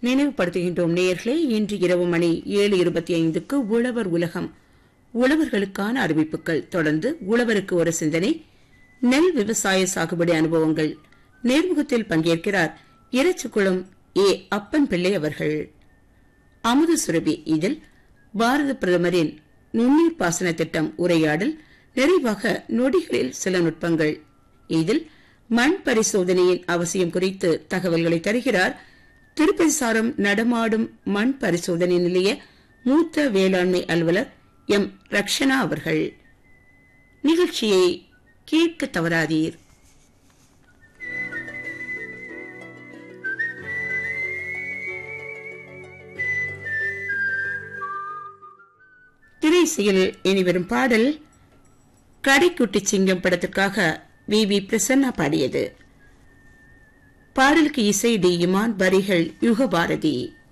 நினைவுபடுத்துகின்றோம் நேயர்களே இன்று இரவு மணி ஏழு இருபத்தி ஐந்துக்கு உழவர் உலகம் உழவர்களுக்கான அறிவிப்புகள் தொடர்ந்து உழவருக்கு ஒரு சிந்தனை நெல் விவசாய சாகுபடி அனுபவங்கள் நேர்முகத்தில் பங்கேற்கிறார் இறைச்சிக்குளம் ஏ அப்பன் பிள்ளை அவர்கள் அமுத சுரபி இதில் பாரத பிரதமரின் நுண்ணீர் பாசன திட்டம் உரையாடல் நிறைவாக நொடிகளில் சில நுட்பங்கள் இதில் மண் பரிசோதனையின் அவசியம் குறித்து தகவல்களை தருகிறார் திருப்பதி சாரம் நடமாடும் மண் பரிசோதனை நிலைய மூத்த வேளாண்மை அலுவலர் எம் ரக்ஷனா அவர்கள் நிகழ்ச்சியை கேட்க தவறாதீர் திரைசையில் இனிவரும் பாடல் கடைக்குட்டி சிங்கம் படத்திற்காக வி வி பிரசன்னா பாடியது பாடலுக்கு இசை டி இமான் வரிகள் யுகபாரதி